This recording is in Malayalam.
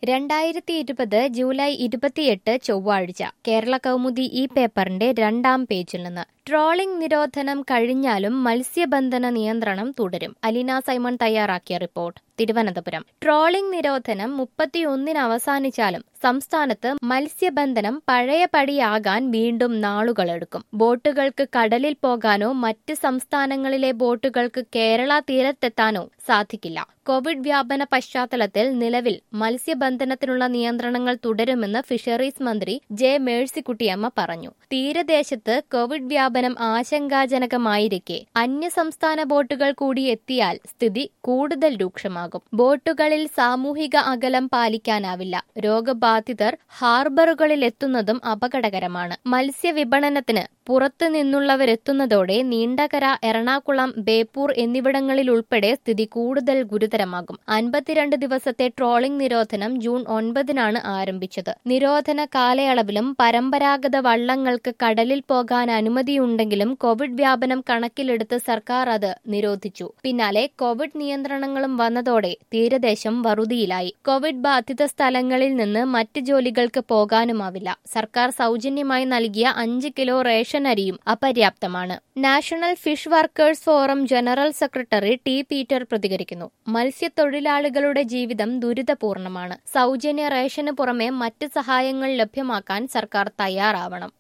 രണ്ടായിരത്തി ഇരുപത് ജൂലൈ ഇരുപത്തിയെട്ട് ചൊവ്വാഴ്ച കേരള കൗമുദി ഈ പേപ്പറിന്റെ രണ്ടാം പേജിൽ നിന്ന് ട്രോളിംഗ് നിരോധനം കഴിഞ്ഞാലും മത്സ്യബന്ധന നിയന്ത്രണം തുടരും അലീന സൈമൺ തയ്യാറാക്കിയ റിപ്പോർട്ട് തിരുവനന്തപുരം ട്രോളിംഗ് നിരോധനം മുപ്പത്തിയൊന്നിന് അവസാനിച്ചാലും സംസ്ഥാനത്ത് മത്സ്യബന്ധനം പഴയപടിയാകാൻ വീണ്ടും നാളുകളെടുക്കും ബോട്ടുകൾക്ക് കടലിൽ പോകാനോ മറ്റ് സംസ്ഥാനങ്ങളിലെ ബോട്ടുകൾക്ക് കേരള തീരത്തെത്താനോ സാധിക്കില്ല കോവിഡ് വ്യാപന പശ്ചാത്തലത്തിൽ നിലവിൽ മത്സ്യബന്ധനത്തിനുള്ള നിയന്ത്രണങ്ങൾ തുടരുമെന്ന് ഫിഷറീസ് മന്ത്രി ജെ മേഴ്സിക്കുട്ടിയമ്മ പറഞ്ഞു തീരദേശത്ത് കോവിഡ് വ്യാപനം ആശങ്കാജനകമായിരിക്കെ അന്യസംസ്ഥാന ബോട്ടുകൾ കൂടി എത്തിയാൽ സ്ഥിതി കൂടുതൽ രൂക്ഷമാകും ബോട്ടുകളിൽ സാമൂഹിക അകലം പാലിക്കാനാവില്ല രോഗബാധിതർ ഹാർബറുകളിൽ എത്തുന്നതും അപകടകരമാണ് മത്സ്യവിപണനത്തിന് പുറത്തു നിന്നുള്ളവരെത്തുന്നതോടെ നീണ്ടകര എറണാകുളം ബേപ്പൂർ എന്നിവിടങ്ങളിൽ ഉൾപ്പെടെ സ്ഥിതി കൂടുതൽ ഗുരുതരമാകും അൻപത്തിരണ്ട് ദിവസത്തെ ട്രോളിംഗ് നിരോധനം ജൂൺ ഒൻപതിനാണ് ആരംഭിച്ചത് നിരോധന കാലയളവിലും പരമ്പരാഗത വള്ളങ്ങൾക്ക് കടലിൽ പോകാൻ അനുമതിയുണ്ടെങ്കിലും കോവിഡ് വ്യാപനം കണക്കിലെടുത്ത് സർക്കാർ അത് നിരോധിച്ചു പിന്നാലെ കോവിഡ് നിയന്ത്രണങ്ങളും വന്നതോടെ തീരദേശം വറുതിയിലായി കോവിഡ് ബാധിത സ്ഥലങ്ങളിൽ നിന്ന് മറ്റ് ജോലികൾക്ക് പോകാനുമാവില്ല സർക്കാർ സൗജന്യമായി നൽകിയ അഞ്ച് കിലോ റേഷൻ അരിയും അപര്യാപ്തമാണ് national fish workers forum general secretary T Peter പ്രതികരിക്കുന്നു മത്സ്യത്തൊഴിലാളികളുടെ ജീവിതം ദുരിതപൂർണമാണ് സൗജന്യ റേഷന് പുറമെ മറ്റ് സഹായങ്ങൾ ലഭ്യമാക്കാൻ സർക്കാർ തയ്യാറാവണം